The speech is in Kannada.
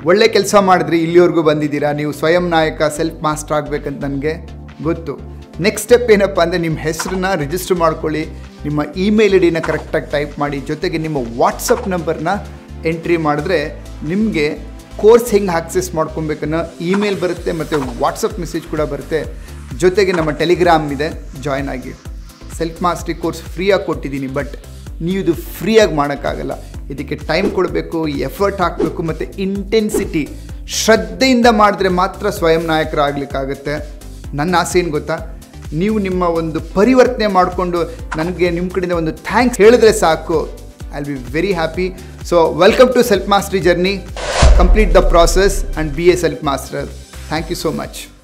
ಒಳ್ಳೆ ಕೆಲಸ ಮಾಡಿದ್ರಿ ಇಲ್ಲಿವರೆಗೂ ಬಂದಿದ್ದೀರಾ ನೀವು ಸ್ವಯಂ ನಾಯಕ ಸೆಲ್ಫ್ ಮಾಸ್ಟರ್ ಆಗಬೇಕಂತ ನನಗೆ ಗೊತ್ತು ನೆಕ್ಸ್ಟ್ ಸ್ಟೆಪ್ ಏನಪ್ಪ ಅಂದರೆ ನಿಮ್ಮ ಹೆಸರನ್ನ ರಿಜಿಸ್ಟರ್ ಮಾಡ್ಕೊಳ್ಳಿ ನಿಮ್ಮ ಇಮೇಲ್ ಐ ಡಿನ ಕರೆಕ್ಟಾಗಿ ಟೈಪ್ ಮಾಡಿ ಜೊತೆಗೆ ನಿಮ್ಮ ವಾಟ್ಸಪ್ ನಂಬರ್ನ ಎಂಟ್ರಿ ಮಾಡಿದ್ರೆ ನಿಮಗೆ ಕೋರ್ಸ್ ಹೆಂಗೆ ಆಕ್ಸೆಸ್ ಮಾಡ್ಕೊಬೇಕನ್ನೋ ಇಮೇಲ್ ಬರುತ್ತೆ ಮತ್ತು ವಾಟ್ಸಪ್ ಮೆಸೇಜ್ ಕೂಡ ಬರುತ್ತೆ ಜೊತೆಗೆ ನಮ್ಮ ಟೆಲಿಗ್ರಾಮ್ ಇದೆ ಜಾಯ್ನ್ ಆಗಿ ಸೆಲ್ಫ್ ಮಾಸ್ಟ್ರಿ ಕೋರ್ಸ್ ಫ್ರೀಯಾಗಿ ಕೊಟ್ಟಿದ್ದೀನಿ ಬಟ್ ನೀವು ಇದು ಫ್ರೀಯಾಗಿ ಮಾಡೋಕ್ಕಾಗಲ್ಲ ಇದಕ್ಕೆ ಟೈಮ್ ಕೊಡಬೇಕು ಎಫರ್ಟ್ ಹಾಕಬೇಕು ಮತ್ತು ಇಂಟೆನ್ಸಿಟಿ ಶ್ರದ್ಧೆಯಿಂದ ಮಾಡಿದ್ರೆ ಮಾತ್ರ ಸ್ವಯಂ ನಾಯಕರಾಗಲಿಕ್ಕಾಗುತ್ತೆ ನನ್ನ ಆಸೆ ಏನು ಗೊತ್ತಾ ನೀವು ನಿಮ್ಮ ಒಂದು ಪರಿವರ್ತನೆ ಮಾಡಿಕೊಂಡು ನನಗೆ ನಿಮ್ಮ ಕಡೆಯಿಂದ ಒಂದು ಥ್ಯಾಂಕ್ಸ್ ಹೇಳಿದ್ರೆ ಸಾಕು I will be very happy so welcome to self mastery journey complete the process and be a self master thank you so much